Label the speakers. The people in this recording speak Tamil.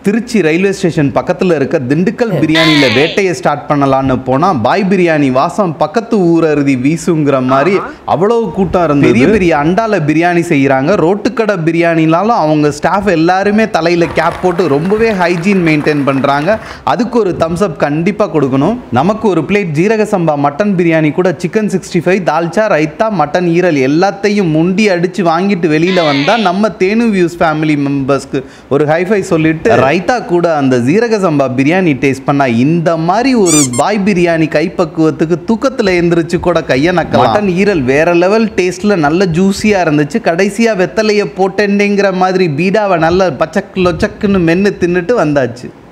Speaker 1: திருச்சி ரயில்வே ஸ்டேஷன் பக்கத்தில் இருக்க திண்டுக்கல் பிரியாணியில் வேட்டையை ஸ்டார்ட் பண்ணலான்னு போனால் பாய் பிரியாணி வாசம் பக்கத்து ஊரருதி வீசுங்கிற மாதிரி அவ்வளவு கூட்டம் இருந்தது பெரிய பெரிய அண்டால பிரியாணி செய்கிறாங்க ரோட்டுக்கடை பிரியாணினாலும் அவங்க ஸ்டாஃப் எல்லாருமே தலையில் கேப் போட்டு ரொம்பவே ஹைஜீன் மெயின்டைன் பண்ணுறாங்க அதுக்கு ஒரு தம்ஸ் அப் கண்டிப்பாக கொடுக்கணும் நமக்கு ஒரு பிளேட் ஜீரக சம்பா மட்டன் பிரியாணி கூட chicken sixty five dalcha raita mutton ஈரல் எல்லாத்தையும் முண்டி அடித்து வாங்கிட்டு வெளியில் வந்தால் நம்ம தேனு வியூஸ் ஃபேமிலி மெம்பர்ஸ்க்கு ஒரு ஹைஃபை சொல்லிட்டு ரைத்தா கூட அந்த ஜீரக சம்பா பிரியாணி டேஸ்ட் பண்ணா இந்த மாதிரி ஒரு பாய் பிரியாணி கைப்பக்குவத்துக்கு தூக்கத்தில் எந்திரிச்சு கூட கையை நக்கலாம் மட்டன் ஈரல் வேற லெவல் டேஸ்ட்ல நல்ல ஜூஸியா இருந்துச்சு கடைசியா வெத்தலையை போட்டேன்டேங்கிற மாதிரி பீடாவை நல்ல பச்சக் லொச்சக்குன்னு மென்று தின்னுட்டு வந்தாச்சு